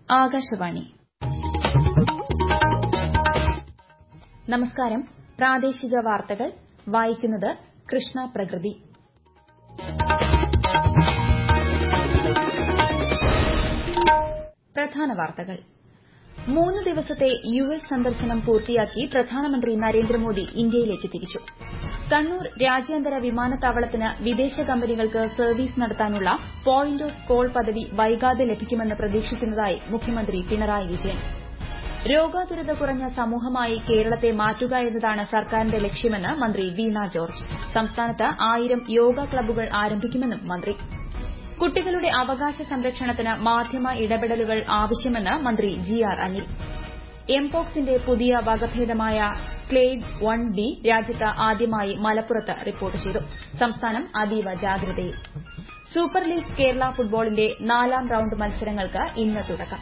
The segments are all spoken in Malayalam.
ആകാശവാണി നമസ്കാരം പ്രാദേശിക വാർത്തകൾ വായിക്കുന്നത് കൃഷ്ണ പ്രകൃതി പ്രധാന വാർത്തകൾ മൂന്ന് ദിവസത്തെ യു എസ് സന്ദർശനം പൂർത്തിയാക്കി പ്രധാനമന്ത്രി നരേന്ദ്രമോദി ഇന്ത്യയിലേക്ക് തിരിച്ചു കണ്ണൂർ രാജ്യാന്തര വിമാനത്താവളത്തിന് വിദേശ കമ്പനികൾക്ക് സർവീസ് നടത്താനുള്ള പോയിന്റ് ഓഫ് കോൾ പദവി വൈകാതെ ലഭിക്കുമെന്ന് പ്രതീക്ഷിക്കുന്നതായി മുഖ്യമന്ത്രി പിണറായി വിജയൻ രോഗാതുരത കുറഞ്ഞ സമൂഹമായി കേരളത്തെ മാറ്റുക എന്നതാണ് സർക്കാരിന്റെ ലക്ഷ്യമെന്ന് മന്ത്രി വീണ ജോർജ് സംസ്ഥാനത്ത് ആയിരം യോഗ ക്ലബ്ബുകൾ ആരംഭിക്കുമെന്നും മന്ത്രി കുട്ടികളുടെ അവകാശ സംരക്ഷണത്തിന് മാധ്യമ ഇടപെടലുകൾ ആവശ്യമെന്ന് മന്ത്രി ജി ആർ അനിൽ എംപോക്സിന്റെ പുതിയ വകഭേദമായ ക്ലെയ്ഡ് വൺ ബി രാജ്യത്ത് ആദ്യമായി മലപ്പുറത്ത് റിപ്പോർട്ട് ചെയ്തു സംസ്ഥാനം അതീവ ജാഗ്രതയിൽ സൂപ്പർ ലീഗ് കേരള ഫുട്ബോളിന്റെ നാലാം റൌണ്ട് മത്സരങ്ങൾക്ക് ഇന്ന് തുടക്കം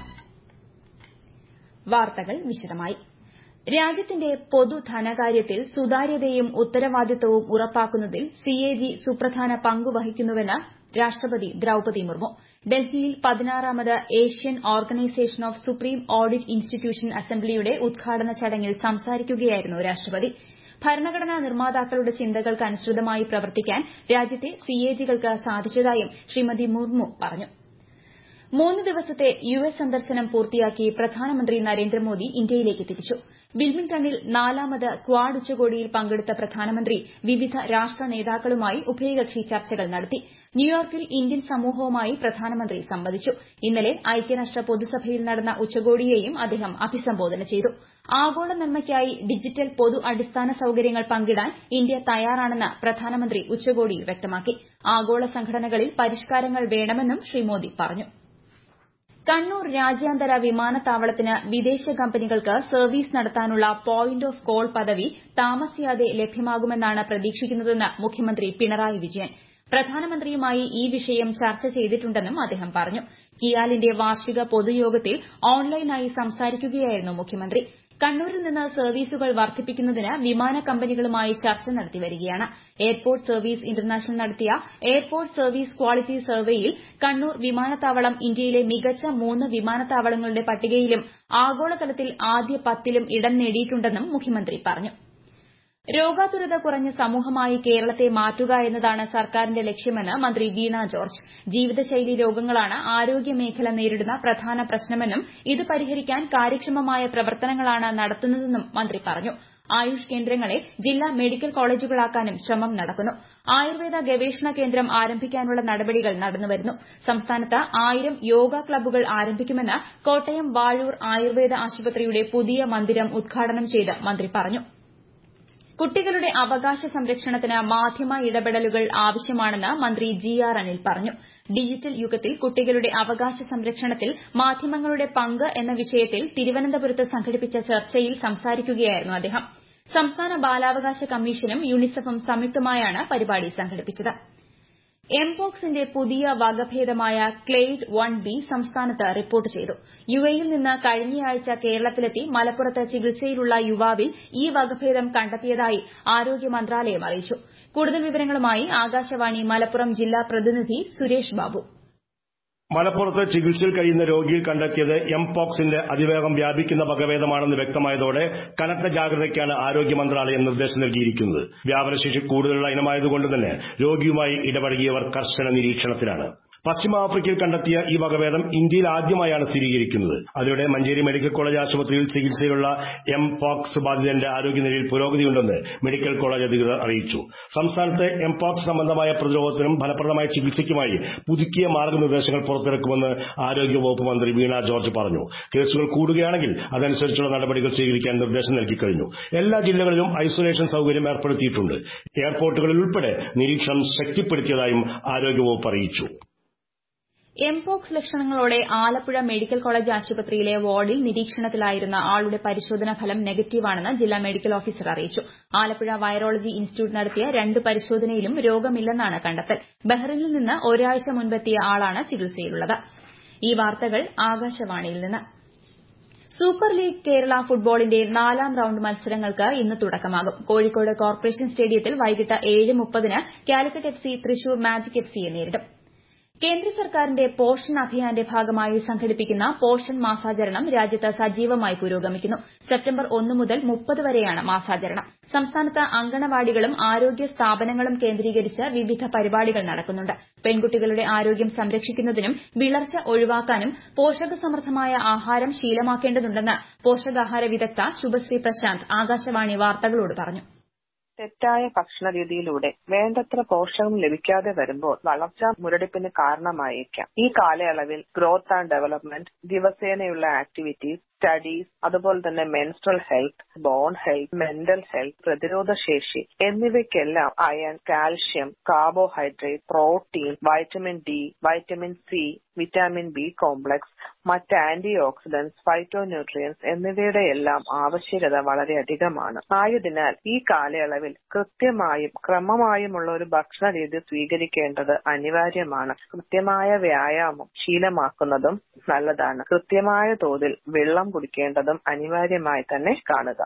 വാർത്തകൾ വിശദമായി രാജ്യത്തിന്റെ പൊതുധനകാര്യത്തിൽ സുതാര്യതയും ഉത്തരവാദിത്തവും ഉറപ്പാക്കുന്നതിൽ സിഎജി സുപ്രധാന പങ്ക് വഹിക്കുന്നുവെന്ന് രാഷ്ട്രപതി ദ്രൌപതി മുർമു ഡൽഹിയിൽ പതിനാറാമത് Asian organisation of supreme audit institution അസംബ്ലിയുടെ ഉദ്ഘാടന ചടങ്ങിൽ സംസാരിക്കുകയായിരുന്നു രാഷ്ട്രപതി ഭരണഘടനാ നിർമ്മാതാക്കളുടെ ചിന്തകൾക്ക് അനുസൃതമായി പ്രവർത്തിക്കാൻ രാജ്യത്തെ സിഎജികൾക്ക് സാധിച്ചതായും ശ്രീമതി മുർമു പറഞ്ഞു മൂന്ന് ദിവസത്തെ യു എസ് സന്ദർശനം പൂർത്തിയാക്കി പ്രധാനമന്ത്രി നരേന്ദ്രമോദി ഇന്ത്യയിലേക്ക് തിരിച്ചു വിൽമിംഗ്ടണിൽ നാലാമത് ക്വാഡ് ഉച്ചകോടിയിൽ പങ്കെടുത്ത പ്രധാനമന്ത്രി വിവിധ രാഷ്ട്ര നേതാക്കളുമായി ഉഭയകക്ഷി ചർച്ചകൾ നടത്തി ന്യൂയോർക്കിൽ ഇന്ത്യൻ സമൂഹവുമായി പ്രധാനമന്ത്രി സംവദിച്ചു ഇന്നലെ ഐക്യരാഷ്ട്ര പൊതുസഭയിൽ നടന്ന ഉച്ചകോടിയെയും അദ്ദേഹം അഭിസംബോധന ചെയ്തു ആഗോള നന്മയ്ക്കായി ഡിജിറ്റൽ പൊതു അടിസ്ഥാന സൌകര്യങ്ങൾ പങ്കിടാൻ ഇന്ത്യ തയ്യാറാണെന്ന് പ്രധാനമന്ത്രി ഉച്ചകോടിയിൽ വ്യക്തമാക്കി ആഗോള സംഘടനകളിൽ പരിഷ്കാരങ്ങൾ വേണമെന്നും ശ്രീ മോദി പറഞ്ഞു കണ്ണൂർ രാജ്യാന്തര വിമാനത്താവളത്തിന് വിദേശ കമ്പനികൾക്ക് സർവീസ് നടത്താനുള്ള പോയിന്റ് ഓഫ് കോൾ പദവി താമസിയാതെ ലഭ്യമാകുമെന്നാണ് പ്രതീക്ഷിക്കുന്നതെന്ന് മുഖ്യമന്ത്രി പിണറായി വിജയൻ പ്രധാനമന്ത്രിയുമായി ഈ വിഷയം ചർച്ച ചെയ്തിട്ടുണ്ടെന്നും അദ്ദേഹം പറഞ്ഞു കിയാലിന്റെ വാർഷിക പൊതുയോഗത്തിൽ ഓൺലൈനായി സംസാരിക്കുകയായിരുന്നു മുഖ്യമന്ത്രി കണ്ണൂരിൽ നിന്ന് സർവീസുകൾ വർദ്ധിപ്പിക്കുന്നതിന് വിമാന കമ്പനികളുമായി ചർച്ച നടത്തി വരികയാണ് എയർപോർട്ട് സർവീസ് ഇന്റർനാഷണൽ നടത്തിയ എയർപോർട്ട് സർവീസ് ക്വാളിറ്റി സർവേയിൽ കണ്ണൂർ വിമാനത്താവളം ഇന്ത്യയിലെ മികച്ച മൂന്ന് വിമാനത്താവളങ്ങളുടെ പട്ടികയിലും ആഗോളതലത്തിൽ ആദ്യ പത്തിലും ഇടം നേടിയിട്ടുണ്ടെന്നും മുഖ്യമന്ത്രി പറഞ്ഞു രോഗാതുരത കുറഞ്ഞ സമൂഹമായി കേരളത്തെ മാറ്റുക എന്നതാണ് സർക്കാരിന്റെ ലക്ഷ്യമെന്ന് മന്ത്രി വീണ ജോർജ് ജീവിതശൈലി രോഗങ്ങളാണ് ആരോഗ്യമേഖല നേരിടുന്ന പ്രധാന പ്രശ്നമെന്നും ഇത് പരിഹരിക്കാൻ കാര്യക്ഷമമായ പ്രവർത്തനങ്ങളാണ് നടത്തുന്നതെന്നും മന്ത്രി പറഞ്ഞു ആയുഷ് കേന്ദ്രങ്ങളെ ജില്ലാ മെഡിക്കൽ കോളേജുകളാക്കാനും ശ്രമം നടക്കുന്നു ആയുർവേദ ഗവേഷണ കേന്ദ്രം ആരംഭിക്കാനുള്ള നടപടികൾ നടന്നുവരുന്നു സംസ്ഥാനത്ത് ആയിരം യോഗ ക്ലബ്ബുകൾ ആരംഭിക്കുമെന്ന് കോട്ടയം വാഴൂർ ആയുർവേദ ആശുപത്രിയുടെ പുതിയ മന്ദിരം ഉദ്ഘാടനം ചെയ്ത് മന്ത്രി പറഞ്ഞു കുട്ടികളുടെ അവകാശ സംരക്ഷണത്തിന് മാധ്യമ ഇടപെടലുകൾ ആവശ്യമാണെന്ന് മന്ത്രി ജി ആർ അനിൽ പറഞ്ഞു ഡിജിറ്റൽ യുഗത്തിൽ കുട്ടികളുടെ അവകാശ സംരക്ഷണത്തിൽ മാധ്യമങ്ങളുടെ പങ്ക് എന്ന വിഷയത്തിൽ തിരുവനന്തപുരത്ത് സംഘടിപ്പിച്ച ചർച്ചയിൽ സംസാരിക്കുകയായിരുന്നു അദ്ദേഹം സംസ്ഥാന ബാലാവകാശ കമ്മീഷനും യൂണിസെഫും സംയുക്തമായാണ് പരിപാടി സംഘടിപ്പിച്ചത് എംപോക്സിന്റെ പുതിയ വകഭേദമായ ക്ലെയ്ഡ് വൺ ബി സംസ്ഥാനത്ത് റിപ്പോർട്ട് ചെയ്തു യുഎഇയിൽ നിന്ന് കഴിഞ്ഞയാഴ്ച കേരളത്തിലെത്തി മലപ്പുറത്ത് ചികിത്സയിലുള്ള യുവാവിൽ ഈ വകഭേദം കണ്ടെത്തിയതായി ആരോഗ്യ മന്ത്രാലയം അറിയിച്ചു കൂടുതൽ വിവരങ്ങളുമായി ആകാശവാണി മലപ്പുറം ജില്ലാ പ്രതിനിധി സുരേഷ് ബാബു മലപ്പുറത്ത് ചികിത്സയിൽ കഴിയുന്ന രോഗിയിൽ കണ്ടെത്തിയത് എംപോക്സിന്റെ അതിവേഗം വ്യാപിക്കുന്ന വകഭേദമാണെന്ന് വ്യക്തമായതോടെ കനത്ത ജാഗ്രതയ്ക്കാണ് ആരോഗ്യ മന്ത്രാലയം നിർദ്ദേശം നൽകിയിരിക്കുന്നത് വ്യാപനശേഷി കൂടുതലുള്ള ഇനമായതുകൊണ്ട് തന്നെ രോഗിയുമായി ഇടപഴകിയവർ കർശന നിരീക്ഷണത്തിലാണ് പശ്ചിമ ആഫ്രിക്കയിൽ കണ്ടെത്തിയ ഈ വകഭേദം ഇന്ത്യയിൽ ആദ്യമായാണ് സ്ഥിരീകരിക്കുന്നത് അതിനിടെ മഞ്ചേരി മെഡിക്കൽ കോളേജ് ആശുപത്രിയിൽ ചികിത്സയിലുള്ള എം പോക്സ് ബാധിതന്റെ ആരോഗ്യനിലയിൽ പുരോഗതിയുണ്ടെന്ന് മെഡിക്കൽ കോളേജ് അധികൃതർ അറിയിച്ചു സംസ്ഥാനത്ത് എം പോക്സ് സംബന്ധമായ പ്രതിരോധത്തിനും ഫലപ്രദമായ ചികിത്സയ്ക്കുമായി പുതുക്കിയ മാർഗനിർദ്ദേശങ്ങൾ പുറത്തിറക്കുമെന്ന് ആരോഗ്യവകുപ്പ് മന്ത്രി വീണ ജോർജ് പറഞ്ഞു കേസുകൾ കൂടുകയാണെങ്കിൽ അതനുസരിച്ചുള്ള നടപടികൾ സ്വീകരിക്കാൻ നിർദ്ദേശം നൽകിക്കഴിഞ്ഞു എല്ലാ ജില്ലകളിലും ഐസൊലേഷൻ സൌകര്യം ഏർപ്പെടുത്തിയിട്ടുണ്ട് എയർപോർട്ടുകളിൽ ഉൾപ്പെടെ നിരീക്ഷണം ശക്തിപ്പെടുത്തിയതായും ആരോഗ്യവകുപ്പ് അറിയിച്ചു എംപോക്സ് ലക്ഷണങ്ങളോടെ ആലപ്പുഴ മെഡിക്കൽ കോളേജ് ആശുപത്രിയിലെ വാർഡിൽ നിരീക്ഷണത്തിലായിരുന്ന ആളുടെ പരിശോധനാ ഫലം നെഗറ്റീവാണെന്ന് ജില്ലാ മെഡിക്കൽ ഓഫീസർ അറിയിച്ചു ആലപ്പുഴ വൈറോളജി ഇൻസ്റ്റിറ്റ്യൂട്ട് നടത്തിയ രണ്ട് പരിശോധനയിലും രോഗമില്ലെന്നാണ് കണ്ടെത്തൽ ബഹ്റിനിൽ നിന്ന് ഒരാഴ്ച മുൻപെത്തിയ ആളാണ് ചികിത്സയിലുള്ളത് ഈ വാർത്തകൾ ആകാശവാണിയിൽ നിന്ന് സൂപ്പർ ലീഗ് കേരള ഫുട്ബോളിന്റെ നാലാം റൌണ്ട് മത്സരങ്ങൾക്ക് ഇന്ന് തുടക്കമാകും കോഴിക്കോട് കോർപ്പറേഷൻ സ്റ്റേഡിയത്തിൽ വൈകിട്ട് ഏഴ് മുപ്പതിന് Calicut F C Thrissur magic F സിയെ നേരിടും കേന്ദ്ര സർക്കാരിന്റെ പോഷൺ അഭിയാന്റെ ഭാഗമായി സംഘടിപ്പിക്കുന്ന പോഷൺ മാസാചരണം രാജ്യത്ത് സജീവമായി പുരോഗമിക്കുന്നു സെപ്റ്റംബർ ഒന്ന് മുതൽ മുപ്പത് വരെയാണ് മാസാചരണം സംസ്ഥാനത്ത് അങ്കണവാടികളും ആരോഗ്യ സ്ഥാപനങ്ങളും കേന്ദ്രീകരിച്ച് വിവിധ പരിപാടികൾ നടക്കുന്നുണ്ട് പെൺകുട്ടികളുടെ ആരോഗ്യം സംരക്ഷിക്കുന്നതിനും വിളർച്ച ഒഴിവാക്കാനും പോഷകസമൃദ്ധമായ ആഹാരം ശീലമാക്കേണ്ടതുണ്ടെന്ന് പോഷകാഹാര വിദഗ്ധ ശുഭശ്രീ പ്രശാന്ത് ആകാശവാണി വാർത്തകളോട് പറഞ്ഞു തെറ്റായ ഭക്ഷണ രീതിയിലൂടെ വേണ്ടത്ര പോഷകം ലഭിക്കാതെ വരുമ്പോൾ വളർച്ചാ മുരടിപ്പിന് കാരണമായേക്കാം ഈ കാലയളവിൽ ഗ്രോത്ത് ആൻഡ് ഡെവലപ്മെന്റ് ദിവസേനയുള്ള ആക്ടിവിറ്റീസ് സ്റ്റഡീസ് അതുപോലെ തന്നെ menstrual health bone health mental health പ്രതിരോധ ശേഷി എന്നിവയ്ക്കെല്ലാം iron calcium carbohydrate protein vitamin D vitamin C vitamin B complex മറ്റ് ആന്റി ഓക്സിഡന്റ്സ് ഫൈറ്റോ ന്യൂട്രിയൻസ് എന്നിവയുടെ എല്ലാം ആവശ്യകത വളരെയധികമാണ് ആയതിനാൽ ഈ കാലയളവിൽ കൃത്യമായും ക്രമമായുമുള്ള ഒരു ഭക്ഷണ രീതി സ്വീകരിക്കേണ്ടത് അനിവാര്യമാണ് കൃത്യമായ വ്യായാമം ശീലമാക്കുന്നതും നല്ലതാണ് കൃത്യമായ തോതിൽ വെള്ളം കുടിക്കേണ്ടതും അനിവാര്യമായി തന്നെ കാണുക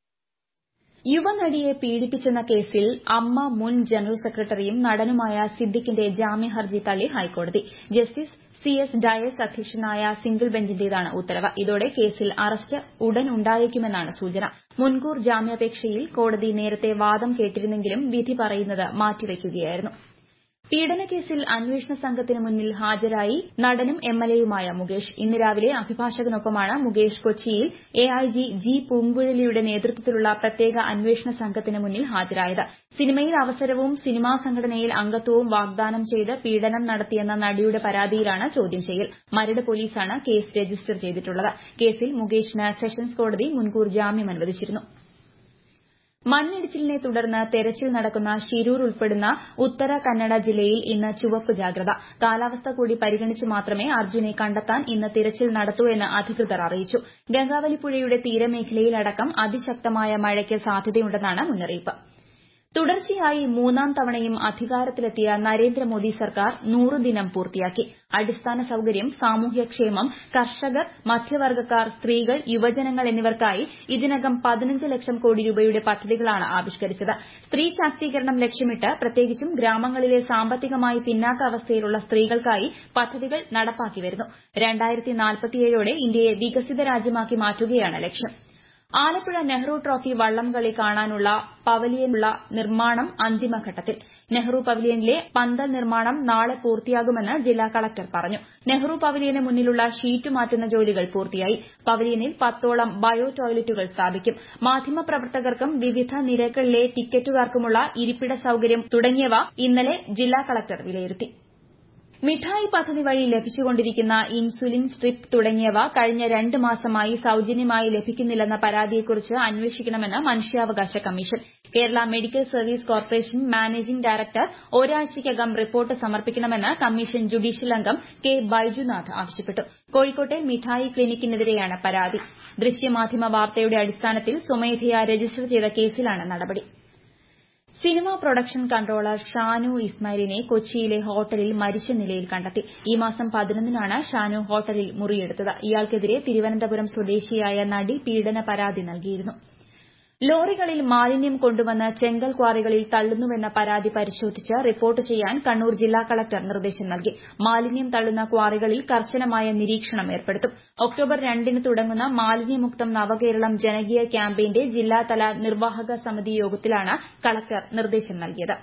യുവനടിയെ പീഡിപ്പിച്ചെന്ന കേസിൽ അമ്മ മുൻ ജനറൽ സെക്രട്ടറിയും നടനുമായ സിദ്ദിഖിന്റെ ജാമ്യ ഹർജി തള്ളി ഹൈക്കോടതി ജസ്റ്റിസ് സി എസ് ഡയസ് അധ്യക്ഷനായ സിംഗിൾ ബെഞ്ചിന്റേതാണ് ഉത്തരവ് ഇതോടെ കേസിൽ അറസ്റ്റ് ഉടൻ ഉണ്ടായേക്കുമെന്നാണ് സൂചന മുൻകൂർ ജാമ്യാപേക്ഷയിൽ കോടതി നേരത്തെ വാദം കേട്ടിരുന്നെങ്കിലും വിധി പറയുന്നത് മാറ്റിവയ്ക്കുകയായിരുന്നു പീഡനക്കേസിൽ അന്വേഷണ സംഘത്തിന് മുന്നിൽ ഹാജരായി നടനും എംഎൽഎയുമായ മുകേഷ് ഇന്ന് രാവിലെ അഭിഭാഷകനൊപ്പമാണ് മുകേഷ് കൊച്ചിയിൽ എഐജി ജി പൂങ്കുഴലിയുടെ നേതൃത്വത്തിലുള്ള പ്രത്യേക അന്വേഷണ സംഘത്തിന് മുന്നിൽ ഹാജരായത് സിനിമയിൽ അവസരവും സിനിമാ സംഘടനയിൽ അംഗത്വവും വാഗ്ദാനം ചെയ്ത് പീഡനം നടത്തിയെന്ന നടിയുടെ പരാതിയിലാണ് ചോദ്യം ചെയ്യൽ മരട് പോലീസാണ് കേസ് രജിസ്റ്റർ ചെയ്തിട്ടുള്ളത് കേസിൽ മുകേഷിന് സെഷൻസ് കോടതി മുൻകൂർ ജാമ്യം അനുവദിച്ചിരുന്നു മണ്ണിടിച്ചിലിനെ തുടർന്ന് തെരച്ചിൽ നടക്കുന്ന ഷിരൂർ ഉൾപ്പെടുന്ന ഉത്തര കന്നഡ ജില്ലയിൽ ഇന്ന് ചുവപ്പ് ജാഗ്രത കാലാവസ്ഥ കൂടി പരിഗണിച്ച് മാത്രമേ അർജുനെ കണ്ടെത്താൻ ഇന്ന് തിരച്ചിൽ നടത്തൂ എന്ന് അധികൃതർ അറിയിച്ചു ഗംഗാവലിപ്പുഴയുടെ തീരമേഖലയിലടക്കം അതിശക്തമായ മഴയ്ക്ക് സാധ്യതയുണ്ടെന്നാണ് മുന്നറിയിപ്പ് തുടർച്ചയായി മൂന്നാം തവണയും അധികാരത്തിലെത്തിയ നരേന്ദ്രമോദി സർക്കാർ നൂറ് ദിനം പൂർത്തിയാക്കി അടിസ്ഥാന സൌകര്യം സാമൂഹ്യക്ഷേമം കർഷകർ മധ്യവർഗ്ഗക്കാർ സ്ത്രീകൾ യുവജനങ്ങൾ എന്നിവർക്കായി ഇതിനകം പതിനഞ്ച് ലക്ഷം കോടി രൂപയുടെ പദ്ധതികളാണ് ആവിഷ്കരിച്ചത് സ്ത്രീ ശാക്തീകരണം ലക്ഷ്യമിട്ട് പ്രത്യേകിച്ചും ഗ്രാമങ്ങളിലെ സാമ്പത്തികമായി പിന്നാക്ക അവസ്ഥയിലുള്ള സ്ത്രീകൾക്കായി പദ്ധതികൾ നടപ്പാക്കി വരുന്നു ോടെ ഇന്ത്യയെ വികസിത രാജ്യമാക്കി മാറ്റുകയാണ് ലക്ഷ്യം ആലപ്പുഴ നെഹ്റു ട്രോഫി വള്ളംകളി കാണാനുള്ള പവലിയനുള്ള നിർമ്മാണം അന്തിമഘട്ടത്തിൽ നെഹ്റു പവലിയനിലെ പന്തൽ നിർമ്മാണം നാളെ പൂർത്തിയാകുമെന്ന് ജില്ലാ കളക്ടർ പറഞ്ഞു നെഹ്റു പവലിയന് മുന്നിലുള്ള ഷീറ്റ് മാറ്റുന്ന ജോലികൾ പൂർത്തിയായി പവലിയനിൽ പത്തോളം ബയോ ടോയ്ലറ്റുകൾ സ്ഥാപിക്കും മാധ്യമപ്രവർത്തകർക്കും വിവിധ നിരകളിലെ ടിക്കറ്റുകാർക്കുമുള്ള ഇരിപ്പിട സൌകര്യം തുടങ്ങിയവ ഇന്നലെ ജില്ലാ കളക്ടർ വിലയിരുത്തി മിഠായി പദ്ധതി വഴി ലഭിച്ചുകൊണ്ടിരിക്കുന്ന ഇൻസുലിൻ സ്ട്രിപ്പ് തുടങ്ങിയവ കഴിഞ്ഞ രണ്ട് മാസമായി സൌജന്യമായി ലഭിക്കുന്നില്ലെന്ന പരാതിയെക്കുറിച്ച് അന്വേഷിക്കണമെന്ന് മനുഷ്യാവകാശ commission Kerala medical service corporation managing director ഒരാഴ്ചയ്ക്കകം റിപ്പോർട്ട് സമർപ്പിക്കണമെന്ന് കമ്മീഷൻ ജുഡീഷ്യൽ അംഗം കെ ബൈജുനാഥ് ആവശ്യപ്പെട്ടു കോഴിക്കോട്ടെ മിഠായി ക്ലിനിക്കിനെതിരെയാണ് പരാതി ദൃശ്യമാധ്യമ വാർത്തയുടെ അടിസ്ഥാനത്തിൽ സ്വമേധയാ രജിസ്റ്റർ ചെയ്ത കേസിലാണ് നടപടി സിനിമാ പ്രൊഡക്ഷൻ കൺട്രോളർ ഷാനു ഇസ്മായിലിനെ കൊച്ചിയിലെ ഹോട്ടലിൽ മരിച്ച നിലയിൽ കണ്ടെത്തി ഈ മാസം പതിനൊന്നിനാണ് ഷാനു ഹോട്ടലിൽ മുറിയെടുത്തത് ഇയാൾക്കെതിരെ തിരുവനന്തപുരം സ്വദേശിയായ നടി പീഡന പരാതി നൽകിയിരുന്നു ലോറികളിൽ മാലിന്യം കൊണ്ടുവന്ന് ചെങ്കൽ ക്വാറികളിൽ തള്ളുന്നുവെന്ന പരാതി പരിശോധിച്ച് റിപ്പോർട്ട് ചെയ്യാൻ കണ്ണൂർ ജില്ലാ കളക്ടർ നിർദ്ദേശം നൽകി മാലിന്യം തള്ളുന്ന ക്വാറികളിൽ കർശനമായ നിരീക്ഷണം ഏർപ്പെടുത്തും ഒക്ടോബർ രണ്ടിന് തുടങ്ങുന്ന മാലിന്യമുക്തം നവകേരളം ജനകീയ ക്യാമ്പയിന്റെ ജില്ലാതല നിർവാഹക സമിതി യോഗത്തിലാണ് കളക്ടർ നിർദ്ദേശം നൽകിയത്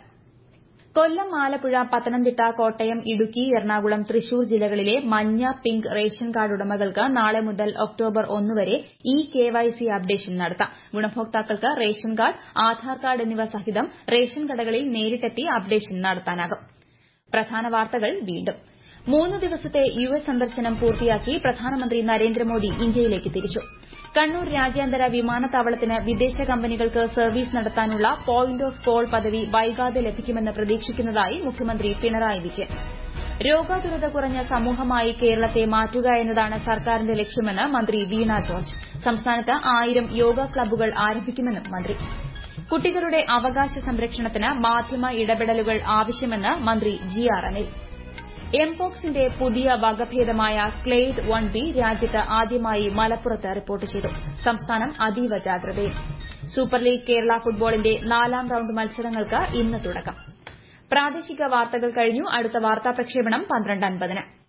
കൊല്ലം ആലപ്പുഴ പത്തനംതിട്ട കോട്ടയം ഇടുക്കി എറണാകുളം തൃശൂർ ജില്ലകളിലെ മഞ്ഞ പിങ്ക് റേഷൻ കാർഡ് ഉടമകൾക്ക് നാളെ മുതൽ ഒക്ടോബർ ഒന്ന് വരെ ഇ കെവൈസി അപ്ഡേഷൻ നടത്താം ഗുണഭോക്താക്കൾക്ക് റേഷൻ കാർഡ് ആധാർ കാർഡ് എന്നിവ സഹിതം റേഷൻ കടകളിൽ നേരിട്ടെത്തി അപ്ഡേഷൻ നടത്താനാകും പ്രധാന വാർത്തകൾ വീണ്ടും മൂന്ന് ദിവസത്തെ യു എസ് സന്ദർശനം പൂർത്തിയാക്കി പ്രധാനമന്ത്രി നരേന്ദ്രമോദി ഇന്ത്യയിലേക്ക് തിരിച്ചു കണ്ണൂർ രാജ്യാന്തര വിമാനത്താവളത്തിന് വിദേശ കമ്പനികൾക്ക് സർവീസ് നടത്താനുള്ള പോയിന്റ് ഓഫ് കോൾ പദവി വൈകാതെ ലഭിക്കുമെന്ന് പ്രതീക്ഷിക്കുന്നതായി മുഖ്യമന്ത്രി പിണറായി വിജയൻ രോഗാതുരത കുറഞ്ഞ സമൂഹമായി കേരളത്തെ മാറ്റുക എന്നതാണ് സർക്കാരിന്റെ ലക്ഷ്യമെന്ന് മന്ത്രി വീണ ജോർജ് സംസ്ഥാനത്ത് ആയിരം യോഗ ക്ലബ്ബുകൾ ആരംഭിക്കുമെന്നും മന്ത്രി കുട്ടികളുടെ അവകാശ സംരക്ഷണത്തിന് മാധ്യമ ഇടപെടലുകൾ ആവശ്യമെന്ന് മന്ത്രി ജി ആർ അനിൽ എംപോക്സിന്റെ പുതിയ വകഭേദമായ ക്ലെയ്ഡ് വൺ ബി രാജ്യത്ത് ആദ്യമായി മലപ്പുറത്ത് റിപ്പോർട്ട് ചെയ്തു സംസ്ഥാനം അതീവ ജാഗ്രതയിൽ സൂപ്പർ ലീഗ് കേരള ഫുട്ബോളിന്റെ നാലാം റൌണ്ട് മത്സരങ്ങൾക്ക് ഇന്ന് തുടക്കം പ്രാദേശിക വാർത്തകൾ കഴിഞ്ഞു അടുത്ത വാർത്താ പ്രക്ഷേപണം പന്ത്രണ്ട് അൻപതിന്